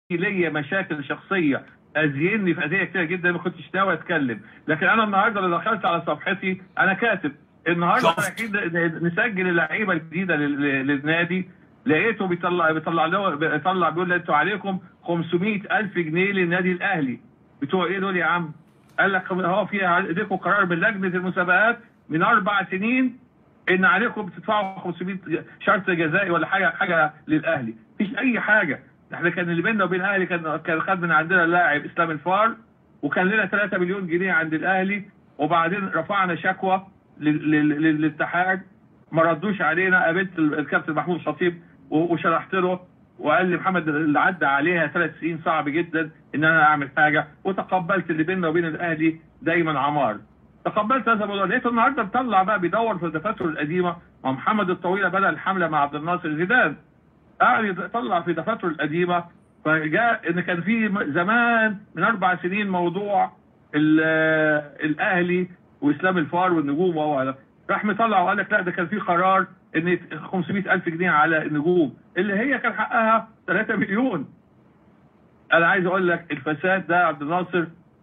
ليا مشاكل شخصيه اذيني في اذيه كتير جدا ما كنتش ناوي اتكلم لكن انا النهارده لو دخلت على صفحتي انا كاتب النهارده شفت. اكيد نسجل اللعيبه الجديده لل- للنادي لقيته بيطلع بيطلع له بيطلع بيقول انتوا عليكم 500 الف جنيه للنادي الاهلي بتوع ايه دول يا عم؟ قال لك هو في على ايديكم قرار من لجنه المسابقات من اربع سنين ان عليكم بتدفعوا 500 شرط جزائي ولا حاجه حاجه للاهلي مفيش اي حاجه احنا كان اللي بيننا وبين الاهلي كان كان خد من عندنا اللاعب اسلام الفار وكان لنا 3 مليون جنيه عند الاهلي وبعدين رفعنا شكوى لل- لل- للاتحاد ما ردوش علينا قابلت ال- الكابتن محمود خطيب و- وشرحت له وقال لي محمد اللي عدى عليها ثلاث سنين صعب جدا ان انا اعمل حاجه وتقبلت اللي بيننا وبين الاهلي دايما عمار تقبلت هذا الموضوع لقيته النهارده بيطلع بقى بيدور في دفاتره القديمه ومحمد الطويله بدا الحمله مع عبد الناصر زيدان قاعد يطلع في دفاتره القديمه فجاء ان كان في م- زمان من اربع سنين موضوع ال- الاهلي واسلام الفار والنجوم وهو راح مطلع وقال لك لا ده كان في قرار ان 500 الف جنيه على النجوم اللي هي كان حقها 3 مليون انا عايز اقول لك الفساد ده يا عبد الناصر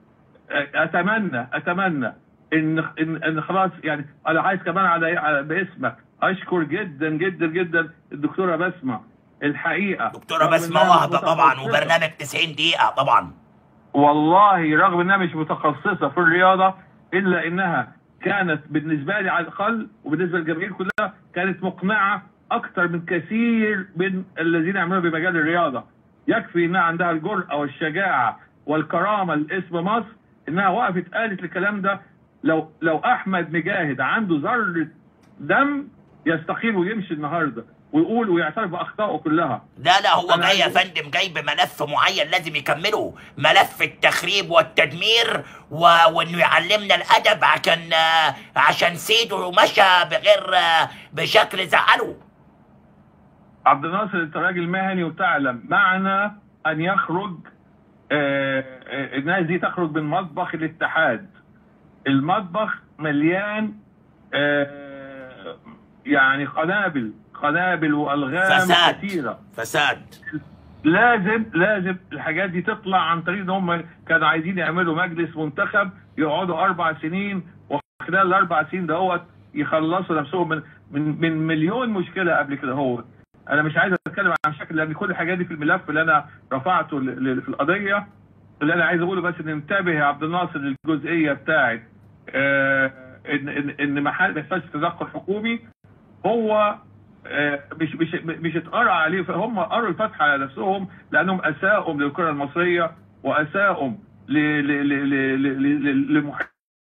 اتمنى اتمنى ان ان, إن خلاص يعني انا عايز كمان على على باسمك اشكر جدا جدا جدا الدكتوره بسمه الحقيقه دكتوره رغم بسمه إنها وهبه طبعا متخصصة- وبرنامج 90 دقيقه طبعا والله رغم انها مش متخصصه في الرياضه الا انها كانت بالنسبه لي على الاقل وبالنسبه للجماهير كلها كانت مقنعه اكثر من كثير من الذين يعملون بمجال الرياضه يكفي انها عندها الجرأه والشجاعه والكرامه لاسم مصر انها وقفت قالت الكلام ده لو لو احمد مجاهد عنده ذره دم يستقيل ويمشي النهارده ويقول ويعترف باخطائه كلها لا لا هو أنا جاي يا عايز- فندم جاي بملف معين لازم يكمله ملف التخريب والتدمير و... وانه يعلمنا الادب عشان آه، عشان سيده مشى بغير آه، بشكل زعله عبد الناصر انت راجل مهني وتعلم معنى ان يخرج آه، آه، الناس دي تخرج من مطبخ الاتحاد المطبخ مليان آه، يعني قنابل قنابل والغام فساد كثيره فساد لازم لازم الحاجات دي تطلع عن طريق ان هم كانوا عايزين يعملوا مجلس منتخب يقعدوا اربع سنين وخلال الاربع سنين دهوت يخلصوا نفسهم من من من مليون مشكله قبل كده هو انا مش عايز اتكلم عن شكل لان كل الحاجات دي في الملف اللي انا رفعته ل- ل- في القضيه اللي انا عايز اقوله بس ان انتبه يا عبد الناصر للجزئيه بتاعت آه ان ان ان ما حد- ما يحصلش تدخل حكومي هو آه، مش مش مش اتقرا عليه فهم قروا الفتحه على نفسهم لانهم اساءوا للكره المصريه واساءوا ل- ل- ل- ل- ل- ل- لمحبين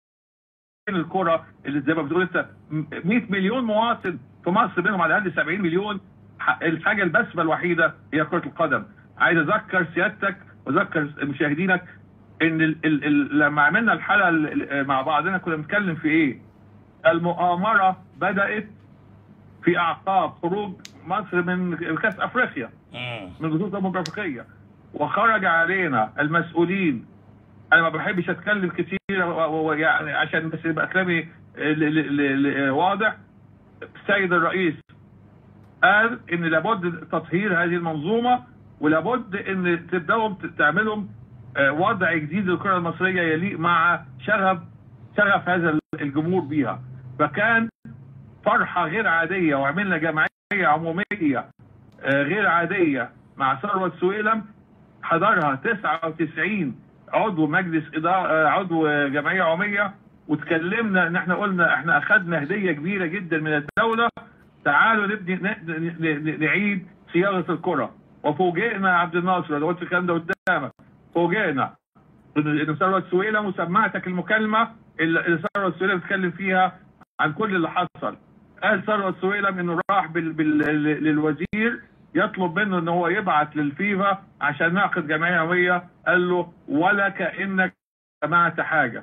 الكره اللي زي ما بتقول انت 100 مليون مواطن في مصر منهم على الاقل 70 مليون ح- الحاجه البسمه الوحيده هي كره القدم عايز اذكر سيادتك واذكر مشاهدينك ان ال ال ال لما عملنا الحلقه ال- ال- مع بعضنا كنا بنتكلم في ايه؟ المؤامره بدات في اعقاب خروج مصر من كاس افريقيا مم. من بطوله الامم الافريقيه وخرج علينا المسؤولين انا ما بحبش اتكلم كتير ويعني عشان بس يبقى كلامي ل- ل- ل- ل- واضح السيد الرئيس قال ان لابد تطهير هذه المنظومه ولابد ان تبداوا تعملوا آه، وضع جديد للكره المصريه يليق مع شغف شغف هذا الجمهور بيها فكان فرحه غير عاديه وعملنا جمعيه عموميه آه، غير عاديه مع ثروت سويلم حضرها 99 عضو مجلس اداره آه، عضو آه، جمعيه عموميه وتكلمنا ان احنا قلنا احنا اخذنا هديه كبيره جدا من الدوله تعالوا نبني ن- ن- ن- نعيد صياغه الكره وفوجئنا يا عبد الناصر انا قلت الكلام ده قدامك فوجئنا ان إن ثروت سويلم وسمعتك المكالمه اللي اللي ثروت سويلم بيتكلم فيها عن كل اللي حصل قال ثروت سويلم انه راح بال... بال... للوزير يطلب منه ان هو يبعت للفيفا عشان نعقد جمعيه عموميه قال له ولا كانك سمعت حاجه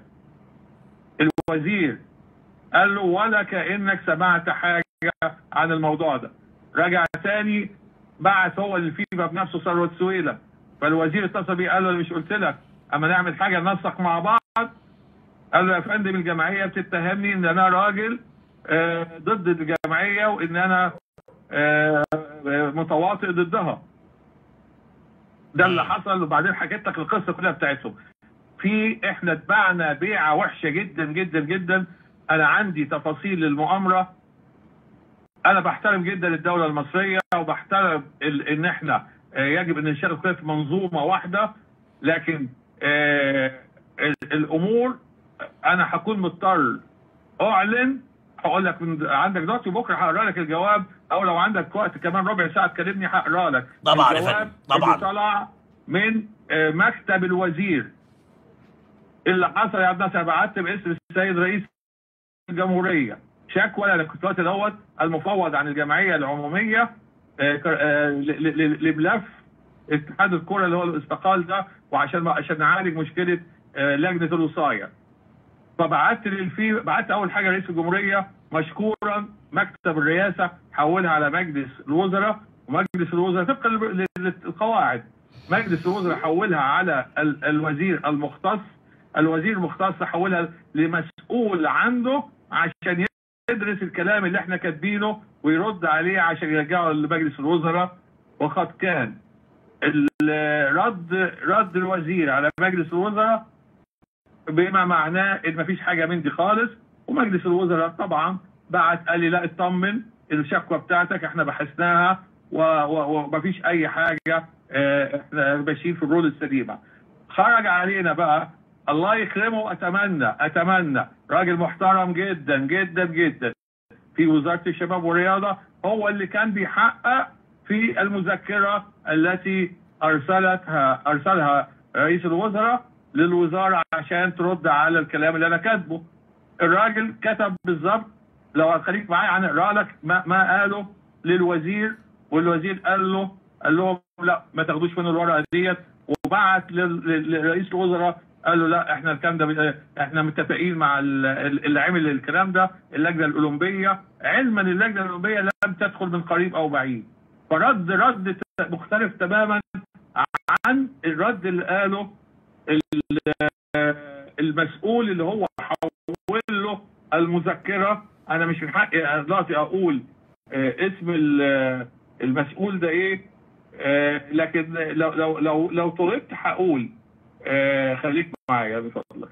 الوزير قال له ولا كانك سمعت حاجه عن الموضوع ده رجع تاني بعت هو للفيفا بنفسه ثروت سويلم فالوزير اتصل بيه قال له أنا مش قلت لك اما نعمل حاجه ننسق مع بعض قال له يا فندم الجمعيه بتتهمني ان انا راجل آه، ضد الجمعيه وان انا آه، آه، متواطئ ضدها ده اللي حصل وبعدين حكيت لك القصه كلها بتاعتهم في احنا اتبعنا بيعه وحشه جدا جدا جدا انا عندي تفاصيل المؤامره انا بحترم جدا الدوله المصريه وبحترم ال- ان احنا آه، يجب ان نشتغل كلنا في منظومه واحده لكن آه، ال- الامور انا هكون مضطر اعلن هقول لك من عندك دلوقتي بكره هقرا لك الجواب او لو عندك وقت كمان ربع ساعه تكلمني هقرا لك طبعاً يا الجواب فندم، طبعاً. اللي طلع من آه، مكتب الوزير اللي حصل يا عبد الناصر بعت باسم السيد رئيس الجمهوريه شكوى انا كنت وقت دوت المفوض عن الجمعيه العموميه آه، ك- آه، ل- ل- ل- لملف اتحاد الكره اللي هو الاستقال ده وعشان عشان نعالج مشكله آه، لجنه الوصايه فبعت للفي بعت اول حاجه رئيس الجمهوريه مشكورا مكتب الرئاسه حولها على مجلس الوزراء ومجلس الوزراء طبقا لل- للقواعد مجلس الوزراء حولها على ال- الوزير المختص الوزير المختص حولها لمسؤول عنده عشان يدرس الكلام اللي احنا كاتبينه ويرد عليه عشان يرجعه لمجلس الوزراء وقد كان ال- رد رد الوزير على مجلس الوزراء بما معناه ان مفيش حاجه من دي خالص ومجلس الوزراء طبعا بعت قال لي لا اطمن الشكوى بتاعتك احنا بحثناها و- و- ومفيش اي حاجه اه، احنا ماشيين في الرول السليمه خرج علينا بقى الله يكرمه اتمنى اتمنى راجل محترم جدا جدا جدا في وزاره الشباب والرياضه هو اللي كان بيحقق في المذكره التي ارسلتها ارسلها رئيس الوزراء للوزاره عشان ترد على الكلام اللي انا كاتبه. الراجل كتب بالظبط لو هتخليك معايا هنقرا لك ما, ما قاله للوزير والوزير قال له قال لهم لا ما تاخدوش منه الورقه ديت وبعت لل- لل- لرئيس الوزراء قال له لا احنا الكلام ده احنا متفقين مع ال- ال- اللي عمل الكلام ده اللجنه الاولمبيه علما اللجنه الاولمبيه لم تدخل من قريب او بعيد فرد رد ت- مختلف تماما عن الرد اللي قاله ال- المسؤول اللي هو حول له المذكره انا مش من حقي دلوقتي اقول آه، اسم ال- المسؤول ده ايه آه، لكن لو لو لو لو طلبت هقول آه، خليك معايا من فضلك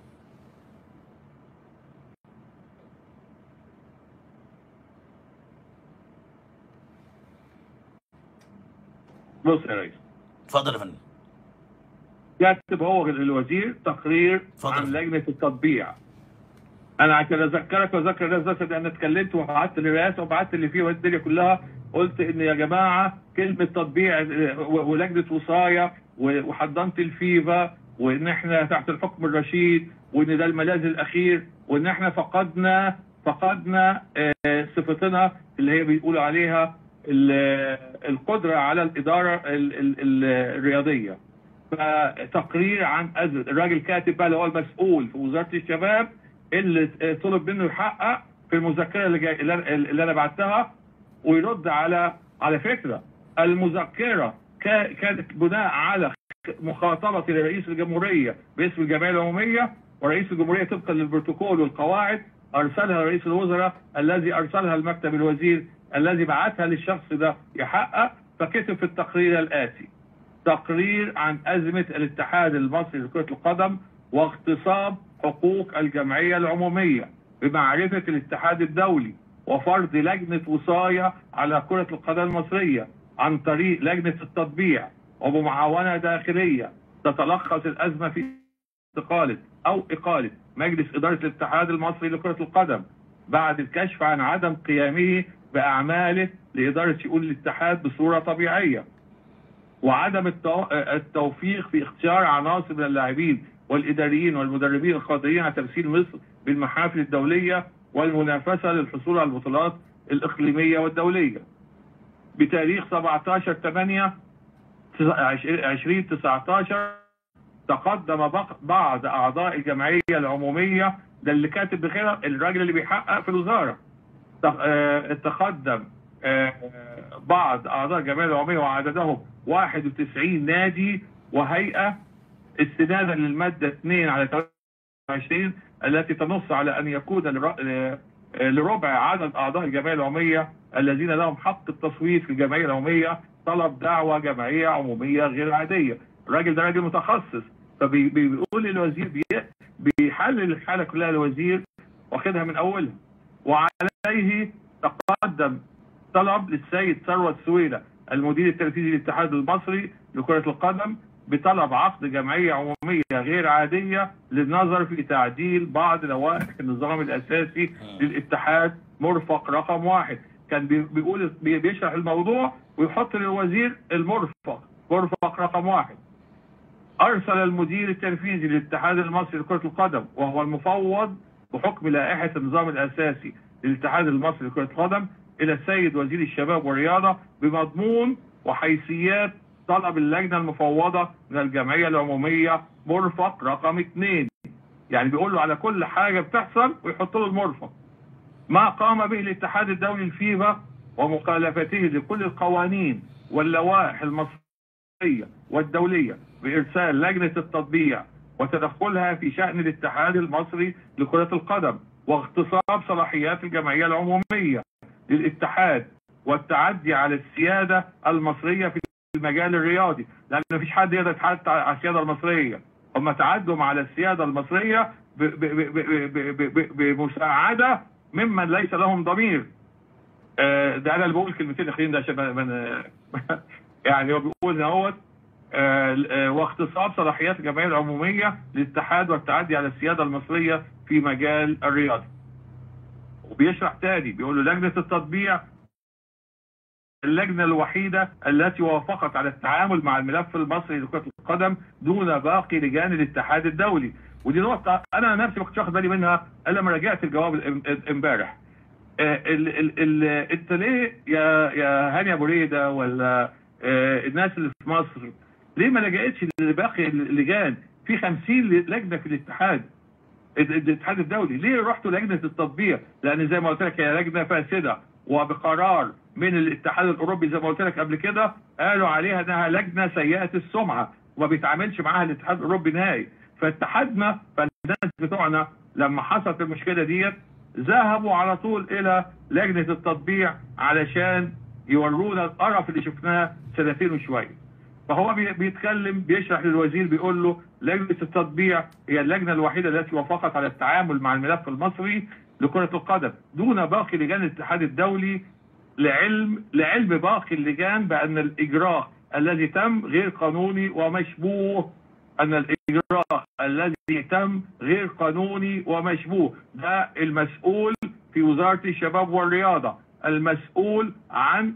بص يا ريس اتفضل يا فندم كاتب هو الوزير تقرير اتفضل. عن لجنه التطبيع انا عشان اذكرك واذكر الناس بس انا اتكلمت وبعت للرئاسه وبعت اللي فيه الدنيا كلها قلت ان يا جماعه كلمه تطبيع آه، و- ولجنه وصايه و- وحضنت الفيفا وان احنا تحت الحكم الرشيد وان ده الملاذ الاخير وان احنا فقدنا فقدنا آه، صفتنا اللي هي بيقولوا عليها ال- القدره على الاداره ال- ال- ال- الرياضيه فتقرير عن أزل الراجل كاتب بقى اللي هو المسؤول في وزاره الشباب اللي طلب منه يحقق في المذكره اللي, جاي اللي أنا- اللي انا بعتها ويرد على على فكره المذكره كا- كانت بناء على مخاطبه لرئيس الجمهوريه باسم الجمعيه العموميه ورئيس الجمهوريه طبقا للبروتوكول والقواعد ارسلها رئيس الوزراء الذي ارسلها المكتب الوزير الذي بعتها للشخص ده يحقق فكتب في التقرير الاتي تقرير عن أزمة الاتحاد المصري لكرة القدم واغتصاب حقوق الجمعية العمومية بمعرفة الاتحاد الدولي وفرض لجنة وصاية على كرة القدم المصرية عن طريق لجنة التطبيع وبمعاونة داخلية تتلخص الأزمة في استقالة أو إقالة مجلس إدارة الاتحاد المصري لكرة القدم بعد الكشف عن عدم قيامه بأعماله لإدارة شؤون الاتحاد بصورة طبيعية وعدم التو- التوفيق في اختيار عناصر من اللاعبين والاداريين والمدربين القادرين على تمثيل مصر بالمحافل الدوليه والمنافسه للحصول على البطولات الاقليميه والدوليه. بتاريخ 17 8 2019 تقدم بق- بعض اعضاء الجمعيه العموميه ده اللي كاتب بخير الراجل اللي بيحقق في الوزاره تق- آه، تقدم آه، بعض اعضاء الجمعيه العموميه وعددهم 91 نادي وهيئه استنادا للماده 2 على 23 التي تنص على ان يكون لر- آه، لربع عدد اعضاء الجمعيه العموميه الذين لهم حق التصويت في الجمعيه العموميه طلب دعوة جمعية عمومية غير عادية الراجل ده راجل متخصص فبيقول للوزير بي- بيحلل الحالة كلها الوزير واخدها من أولها وعليه تقدم طلب للسيد ثروت سويلة المدير التنفيذي للاتحاد المصري لكرة القدم بطلب عقد جمعية عمومية غير عادية للنظر في تعديل بعض لوائح النظام الأساسي للاتحاد مرفق رقم واحد كان بي- بيقول بي- بيشرح الموضوع ويحط للوزير المرفق مرفق رقم واحد أرسل المدير التنفيذي للاتحاد المصري لكرة القدم وهو المفوض بحكم لائحة النظام الأساسي للاتحاد المصري لكرة القدم إلى السيد وزير الشباب والرياضة بمضمون وحيثيات طلب اللجنة المفوضة من الجمعية العمومية مرفق رقم اثنين يعني بيقول له على كل حاجة بتحصل ويحط له المرفق ما قام به الاتحاد الدولي الفيفا ومخالفته لكل القوانين واللوائح المصرية والدولية بإرسال لجنة التطبيع وتدخلها في شأن الاتحاد المصري لكرة القدم واغتصاب صلاحيات الجمعية العمومية للاتحاد والتعدي على السيادة المصرية في المجال الرياضي لأن مفيش حد يقدر يتحدى على السيادة المصرية هم تعدوا على السيادة المصرية ب- ب- ب- ب- ب- ب- ب- بمساعدة ممن ليس لهم ضمير آه، ده انا اللي بقول كلمتين اخرين ده عشان من يعني هو بيقول اهوت آه، آه، واغتصاب صلاحيات الجمعيه العموميه للاتحاد والتعدي على السياده المصريه في مجال الرياضه. وبيشرح تاني بيقول له لجنه التطبيع اللجنة الوحيدة التي وافقت على التعامل مع الملف المصري لكرة القدم دون باقي لجان الاتحاد الدولي ودي نقطة أنا نفسي ما كنتش واخد بالي منها إلا لما راجعت الجواب الام- امبارح. آه، ال ال ال انت ليه يا يا هاني ابو ريده ولا آه، الناس اللي في مصر ليه ما لجأتش لباقي اللجان في 50 لجنه في الاتحاد ال- الاتحاد الدولي ليه رحتوا لجنه التطبيع لان زي ما قلت لك هي لجنه فاسده وبقرار من الاتحاد الاوروبي زي ما قلت لك قبل كده قالوا عليها انها لجنه سيئه السمعه وما بيتعاملش معاها الاتحاد الاوروبي نهائي فاتحادنا فالناس بتوعنا لما حصلت المشكله ديت ذهبوا على طول الى لجنه التطبيع علشان يورونا القرف اللي شفناه سنتين وشويه فهو بي- بيتكلم بيشرح للوزير بيقول له لجنه التطبيع هي اللجنه الوحيده التي وافقت على التعامل مع الملف المصري لكره القدم دون باقي لجان الاتحاد الدولي لعلم لعلم باقي اللجان بان الاجراء الذي تم غير قانوني ومشبوه ان الاجراء الذي تم غير قانوني ومشبوه ده المسؤول في وزاره الشباب والرياضه المسؤول عن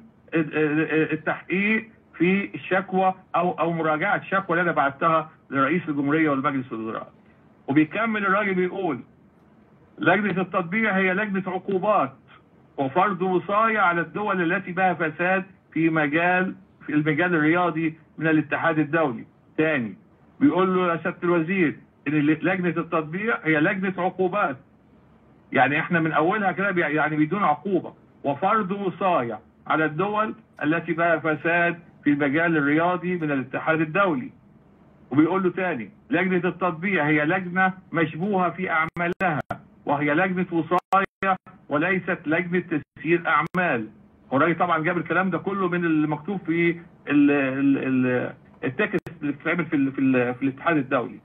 التحقيق في الشكوى او او مراجعه الشكوى اللي انا بعتها لرئيس الجمهوريه والمجلس الوزراء وبيكمل الراجل بيقول لجنه التطبيع هي لجنه عقوبات وفرض وصاية على الدول التي بها فساد في مجال في المجال الرياضي من الاتحاد الدولي تاني بيقول له يا سياده الوزير ان لجنه التطبيع هي لجنه عقوبات يعني احنا من اولها كده بي- يعني بدون عقوبه وفرض وصاية على الدول التي بها فساد في المجال الرياضي من الاتحاد الدولي وبيقول له تاني لجنه التطبيع هي لجنه مشبوهه في اعمالها وهي لجنه وصاية وليست لجنه تسيير اعمال هو الراجل طبعا جاب الكلام ده كله من المكتوب في ال ال ال التكست اللي بتتعمل في ال في, ال في الاتحاد الدولي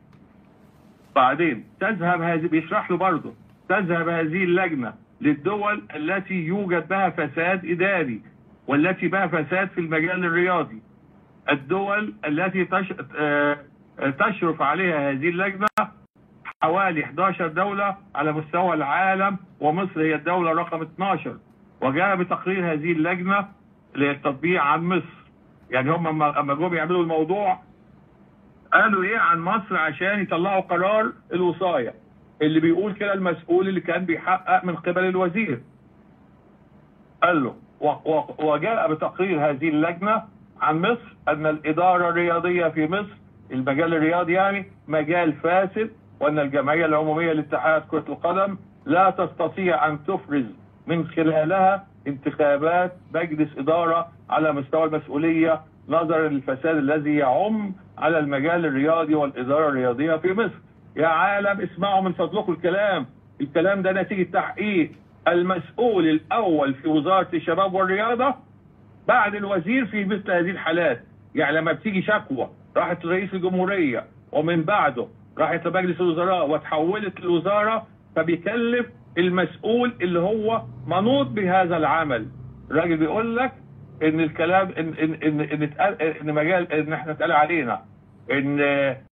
بعدين تذهب هذه بيشرح له برضه تذهب هذه اللجنه للدول التي يوجد بها فساد اداري والتي بها فساد في المجال الرياضي الدول التي تش... آه، تشرف عليها هذه اللجنه حوالي 11 دولة على مستوى العالم ومصر هي الدولة رقم 12 وجاء بتقرير هذه اللجنة للتطبيع عن مصر يعني هم اما أما جم يعملوا الموضوع قالوا ايه عن مصر عشان يطلعوا قرار الوصاية اللي بيقول كده المسؤول اللي كان بيحقق من قبل الوزير قال له و- و- وجاء بتقرير هذه اللجنة عن مصر أن الإدارة الرياضية في مصر المجال الرياضي يعني مجال فاسد وأن الجمعية العمومية لاتحاد كرة القدم لا تستطيع أن تفرز من خلالها انتخابات مجلس إدارة على مستوى المسؤولية نظرا للفساد الذي يعم على المجال الرياضي والإدارة الرياضية في مصر يا عالم اسمعوا من فضلكم الكلام الكلام ده نتيجة تحقيق المسؤول الأول في وزارة الشباب والرياضة بعد الوزير في مثل هذه الحالات يعني لما بتيجي شكوى راحت لرئيس الجمهوريه ومن بعده راحت لمجلس الوزراء وتحولت للوزاره فبيكلف المسؤول اللي هو منوط بهذا العمل الراجل بيقول لك ان الكلام ان ان ان ان, اتقال- إن مجال ان احنا اتقال علينا ان